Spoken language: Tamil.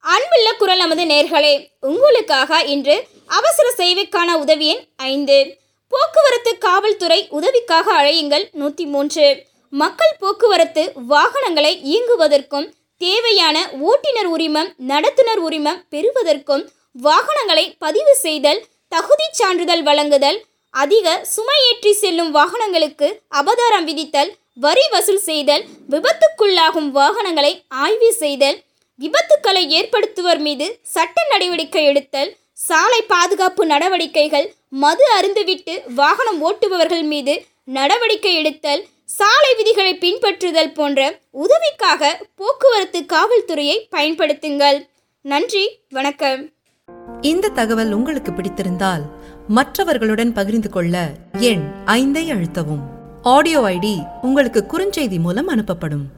அன்புள்ள குரல் நமது நேர்களே உங்களுக்காக இன்று அவசர சேவைக்கான உதவி எண் ஐந்து போக்குவரத்து காவல்துறை உதவிக்காக அழையுங்கள் நூற்றி மூன்று மக்கள் போக்குவரத்து வாகனங்களை இயங்குவதற்கும் தேவையான ஓட்டுநர் உரிமம் நடத்துனர் உரிமம் பெறுவதற்கும் வாகனங்களை பதிவு செய்தல் தகுதிச் சான்றிதழ் வழங்குதல் அதிக சுமையேற்றி செல்லும் வாகனங்களுக்கு அபதாரம் விதித்தல் வரி வசூல் செய்தல் விபத்துக்குள்ளாகும் வாகனங்களை ஆய்வு செய்தல் விபத்துக்களை ஏற்படுத்துவோர் மீது சட்ட நடவடிக்கை எடுத்தல் சாலை பாதுகாப்பு நடவடிக்கைகள் மது அருந்துவிட்டு வாகனம் ஓட்டுபவர்கள் மீது நடவடிக்கை எடுத்தல் சாலை விதிகளை பின்பற்றுதல் போன்ற உதவிக்காக போக்குவரத்து காவல்துறையை பயன்படுத்துங்கள் நன்றி வணக்கம் இந்த தகவல் உங்களுக்கு பிடித்திருந்தால் மற்றவர்களுடன் பகிர்ந்து கொள்ள எண் ஐந்தை அழுத்தவும் ஆடியோ ஐடி உங்களுக்கு குறுஞ்செய்தி மூலம் அனுப்பப்படும்